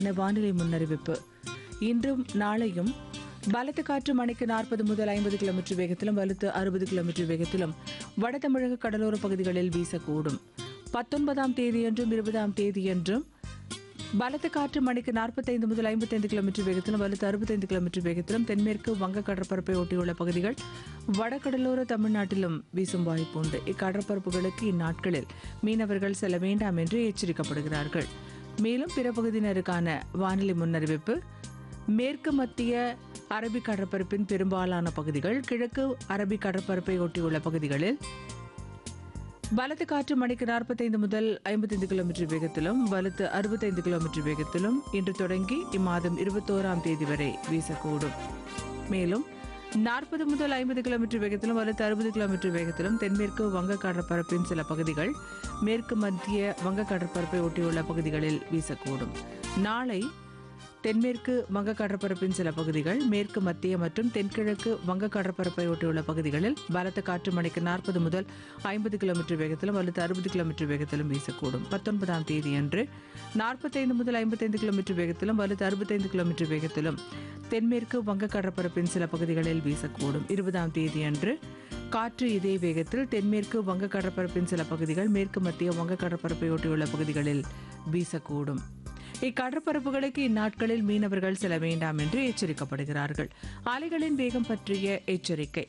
வானிலை முன்னறிவிப்பு இன்றும் நாளையும் பலத்த காற்று மணிக்கு நாற்பது முதல் ஐம்பது கிலோமீட்டர் வேகத்திலும் வலுத்து அறுபது கிலோமீட்டர் வேகத்திலும் வட தமிழக கடலோர பகுதிகளில் வீசக்கூடும் பத்தொன்பதாம் தேதியன்றும் இருபதாம் தேதியன்றும் பலத்த காற்று மணிக்கு நாற்பத்தைந்து முதல் ஐம்பத்தைந்து கிலோமீட்டர் வேகத்திலும் வலுத்து அறுபத்தைந்து கிலோமீட்டர் வேகத்திலும் தென்மேற்கு வங்க கடற்பரப்பை ஒட்டியுள்ள பகுதிகள் வடகடலோர தமிழ்நாட்டிலும் வீசும் வாய்ப்பு உண்டு இக்கடற்பரப்புகளுக்கு இந்நாட்களில் மீனவர்கள் செல்ல வேண்டாம் என்று எச்சரிக்கப்படுகிறார்கள் மேலும் பிற பகுதியினருக்கான வானிலை முன்னறிவிப்பு மேற்கு மத்திய அரபிக் கடற்பரப்பின் பெரும்பாலான பகுதிகள் கிழக்கு அரபிக் கடற்பரப்பை ஒட்டியுள்ள பகுதிகளில் பலத்த காற்று மணிக்கு நாற்பத்தைந்து முதல் ஐம்பத்தைந்து கிலோமீட்டர் வேகத்திலும் வலுத்து அறுபத்தைந்து கிலோமீட்டர் வேகத்திலும் இன்று தொடங்கி இம்மாதம் இருபத்தோராம் தேதி வரை வீசக்கூடும் மேலும் நாற்பது முதல் ஐம்பது கிலோமீட்டர் வேகத்திலும் வலுத்து அறுபது கிலோமீட்டர் வேகத்திலும் தென்மேற்கு வங்க கடற்பரப்பின் சில பகுதிகள் மேற்கு மத்திய வங்க கடற்பரப்பை ஒட்டியுள்ள பகுதிகளில் வீசக்கூடும் நாளை தென்மேற்கு வங்க கடற்பரப்பின் சில பகுதிகள் மேற்கு மத்திய மற்றும் தென்கிழக்கு வங்க கடற்பரப்பை ஒட்டியுள்ள பகுதிகளில் பலத்த காற்று மணிக்கு நாற்பது முதல் ஐம்பது கிலோமீட்டர் வேகத்திலும் வலுத்து அறுபது கிலோமீட்டர் வேகத்திலும் வீசக்கூடும் பத்தொன்பதாம் தேதியன்று நாற்பத்தைந்து முதல் ஐம்பத்தைந்து கிலோமீட்டர் வேகத்திலும் வலுத்து அறுபத்தைந்து கிலோமீட்டர் வேகத்திலும் தென்மேற்கு வங்க கடற்பரப்பின் சில பகுதிகளில் வீசக்கூடும் இருபதாம் தேதியன்று காற்று இதே வேகத்தில் தென்மேற்கு வங்க கடற்பரப்பின் சில பகுதிகள் மேற்கு மத்திய வங்க கடற்பரப்பை ஒட்டியுள்ள பகுதிகளில் வீசக்கூடும் இக்கடற்பரப்புகளுக்கு இந்நாட்களில் மீனவர்கள் செல்ல வேண்டாம் என்று எச்சரிக்கப்படுகிறார்கள் அலைகளின் வேகம் பற்றிய எச்சரிக்கை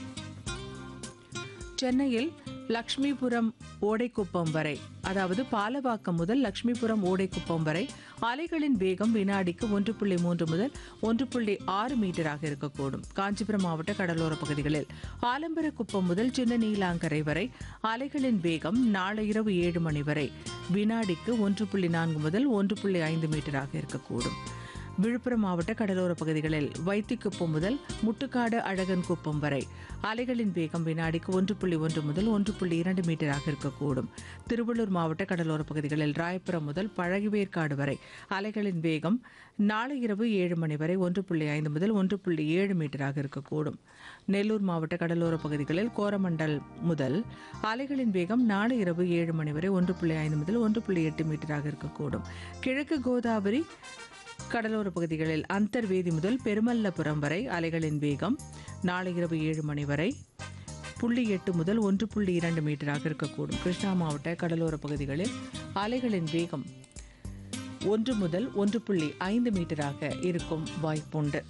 சென்னையில் லக்ஷ்மிபுரம் ஓடைக்குப்பம் வரை அதாவது பாலவாக்கம் முதல் லக்ஷ்மிபுரம் ஓடைக்குப்பம் வரை அலைகளின் வேகம் வினாடிக்கு ஒன்று புள்ளி மூன்று முதல் ஒன்று புள்ளி ஆறு மீட்டராக இருக்கக்கூடும் காஞ்சிபுரம் மாவட்ட கடலோர பகுதிகளில் ஆலம்பரக்குப்பம் முதல் சின்ன நீலாங்கரை வரை அலைகளின் வேகம் நாளை இரவு ஏழு மணி வரை வினாடிக்கு ஒன்று புள்ளி நான்கு முதல் ஒன்று புள்ளி ஐந்து மீட்டராக இருக்கக்கூடும் விழுப்புரம் மாவட்ட கடலோர பகுதிகளில் வைத்திக்குப்பம் முதல் முட்டுக்காடு அழகன் குப்பம் வரை அலைகளின் வேகம் வினாடிக்கு ஒன்று புள்ளி ஒன்று முதல் ஒன்று புள்ளி இரண்டு மீட்டராக இருக்கக்கூடும் திருவள்ளூர் மாவட்ட கடலோர பகுதிகளில் ராயபுரம் முதல் பழகுவேற்காடு வரை அலைகளின் வேகம் நாளை இரவு ஏழு மணி வரை ஒன்று புள்ளி ஐந்து முதல் ஒன்று புள்ளி ஏழு மீட்டராக இருக்கக்கூடும் நெல்லூர் மாவட்ட கடலோர பகுதிகளில் கோரமண்டல் முதல் அலைகளின் வேகம் நாளை இரவு ஏழு மணி வரை ஒன்று புள்ளி ஐந்து முதல் ஒன்று புள்ளி எட்டு மீட்டராக இருக்கக்கூடும் கிழக்கு கோதாவரி கடலோர பகுதிகளில் அந்தர்வேதி முதல் பெருமல்லபுரம் வரை அலைகளின் வேகம் நாளை இரவு ஏழு மணி வரை புள்ளி எட்டு முதல் ஒன்று புள்ளி இரண்டு மீட்டராக இருக்கக்கூடும் கிருஷ்ணா மாவட்ட கடலோர பகுதிகளில் அலைகளின் வேகம் ஒன்று முதல் ஒன்று புள்ளி ஐந்து மீட்டராக இருக்கும் வாய்ப்புண்டு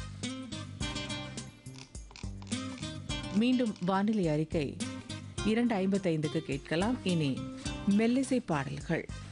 மீண்டும் வானிலை அறிக்கை இரண்டு ஐம்பத்தைந்துக்கு கேட்கலாம் இனி மெல்லிசை பாடல்கள்